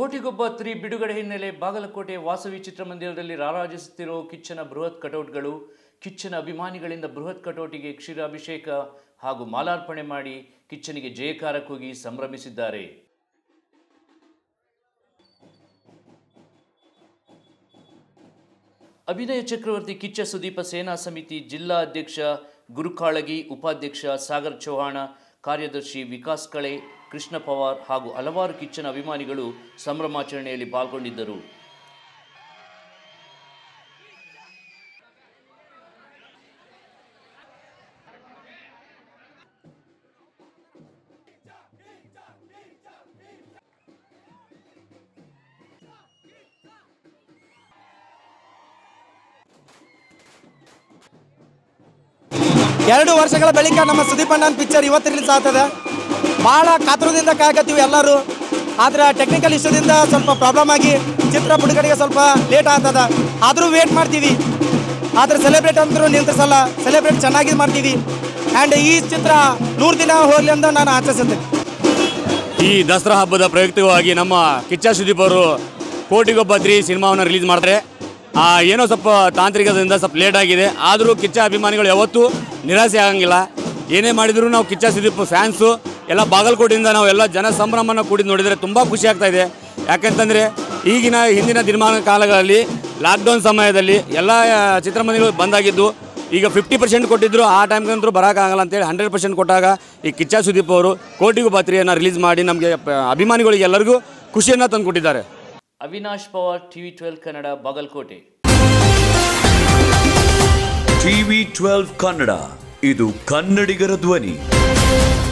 Kotigobba three ಬಿಡುಗಡೆ ಹಿನ್ನೆಲೆ ಬಾಗಲಕೋಟೆ ವಾಸವಿ ಚಿತ್ರಮಂದಿರದಲ್ಲಿ ರಾರಾಜಿಸುತ್ತಿರೋ ಕಿಚ್ಚನ ಬೃಹತ್ ಕಟೌಟ್ಗಳು ಕಿಚ್ಚನ ಅಭಿಮಾನಿಗಳಿಂದ ಬೃಹತ್ ಕಟೌಟಿಗೆ ಕ್ಷೀರಾಭಿಷೇಕ ಹಾಗೂ ಮಾಲಾರ್ಪಣೆ ಮಾಡಿ ಕಿಚ್ಚನಿಗೆ ಜಯಕಾರ ಕೂಗಿ ಸಂಭ್ರಮಿಸಿದ್ದಾರೆ ಅಭಿನಯ ಚಕ್ರವರ್ತಿ ಕಿಚ್ಚ ಸುದೀಪ ಸೇನಾ ಸಮಿತಿ ಜಿಲ್ಲಾ ಅಧ್ಯಕ್ಷ ಗುರುಕಾಳಗಿ ಉಪಾಧ್ಯಕ್ಷ ಸಾಗರ್ ಚೌಹಾಣ ಕಾರ್ಯದರ್ಶಿ ವಿಕಾಸ್ ಕಳೆ ಕೃಷ್ಣ ಪವಾರ್ ಹಾಗೂ ಹಲವಾರು ಕಿಚ್ಚನ ಅಭಿಮಾನಿಗಳು ಸಂಭ್ರಮಾಚರಣೆಯಲ್ಲಿ ಪಾಲ್ಗೊಂಡಿದ್ದರು ಎರಡು ವರ್ಷಗಳ ಬಳಿಕ ನಮ್ಮ ಸುದೀಪ್ ಅಣ್ಣನ ಪಿಕ್ಚರ್ ಇವತ್ತು ರಿಲೀಸ್ ಆಗ್ತದೆ ಭಾಳ ಕಾತುರದಿಂದ ಕಾಯಕತ್ತೀವಿ ಎಲ್ಲರೂ ಆದ್ರೆ ಟೆಕ್ನಿಕಲ್ ಇಶ್ಯೂದಿಂದ ಸ್ವಲ್ಪ ಪ್ರಾಬ್ಲಮ್ ಆಗಿ ಚಿತ್ರ ಬಿಡುಗಡೆಗೆ ಸ್ವಲ್ಪ ಲೇಟ್ ಆಗ್ತದ ಆದರೂ ವೇಟ್ ಮಾಡ್ತೀವಿ ಆದ್ರೆ ಸೆಲೆಬ್ರೇಟ್ ಅಂದ್ರೂ ನಿಂತ್ರಿಸಲ್ಲ ಸೆಲೆಬ್ರೇಟ್ ಚೆನ್ನಾಗಿ ಮಾಡ್ತೀವಿ ಆ್ಯಂಡ್ ಈ ಚಿತ್ರ ನೂರು ದಿನ ಹೋಗಲಿ ಅಂತ ನಾನು ಆಚರಿಸುತ್ತೇನೆ ಈ ದಸರಾ ಹಬ್ಬದ ಪ್ರಯುಕ್ತವಾಗಿ ನಮ್ಮ ಕಿಚ್ಚ ಸುದೀಪ್ ಅವರು ಕೋಟಿಗೊಬ್ಬ ತ್ರೀ ಸಿನಿಮಾವನ್ನು ರಿಲೀಸ್ ಮಾಡ್ತಾರೆ ಆ, ಏನೋ ಸ್ವಲ್ಪ ತಾಂತ್ರಿಕದಿಂದ ಸ್ವಲ್ಪ ಲೇಟ್ ಆಗಿದೆ ಆದರೂ ಕಿಚ್ಚ ಅಭಿಮಾನಿಗಳು ಯಾವತ್ತೂ ನಿರಾಸೆ ಆಗಂಗಿಲ್ಲ ಏನೇ ಮಾಡಿದ್ರು ನಾವು ಕಿಚ್ಚ ಸುದೀಪ್ ಫ್ಯಾನ್ಸು ಎಲ್ಲ ಬಾಗಲಕೋಟೆಯಿಂದ ನಾವು ಎಲ್ಲ ಜನ ಸಂಭ್ರಮನ ಕೂಡಿ ನೋಡಿದರೆ ತುಂಬ ಖುಷಿ ಆಗ್ತಾ ಇದೆ ಯಾಕಂತಂದರೆ ಈಗಿನ ಹಿಂದಿನ ದಿನಮಾನ ಕಾಲಗಳಲ್ಲಿ ಲಾಕ್ಡೌನ್ ಸಮಯದಲ್ಲಿ ಎಲ್ಲ ಆ, ಚಿತ್ರಮಂದಿರಗಳು ಬಂದಾಗಿದ್ದು ಈಗ ಫಿಫ್ಟಿ ಪರ್ಸೆಂಟ್ ಕೊಟ್ಟಿದ್ರು ಆ ಟೈಮ್ಗಂತೂ ಬರೋಕ್ಕಾಗಲ್ಲ ಅಂತೇಳಿ ಹಂಡ್ರೆಡ್ ಪರ್ಸೆಂಟ್ ಕೊಟ್ಟಾಗ ಈ ಕಿಚ್ಚ ಸುದೀಪ್ ಅವರು ಕೋಟಿಗೂ ಪಾತ್ರೆಯನ್ನು ರಿಲೀಸ್ ಮಾಡಿ ನಮಗೆ ಅಭಿಮಾನಿಗಳಿಗೆ ಎಲ್ಲರಿಗೂ ಖುಷಿಯನ್ನು ತಂದುಕೊಟ್ಟಿದ್ದಾರೆ Avinash Pawar TV twelve Kannada Bagalkote TV twelve Kannada ಇದು ಕನ್ನಡಿಗರ ಧ್ವನಿ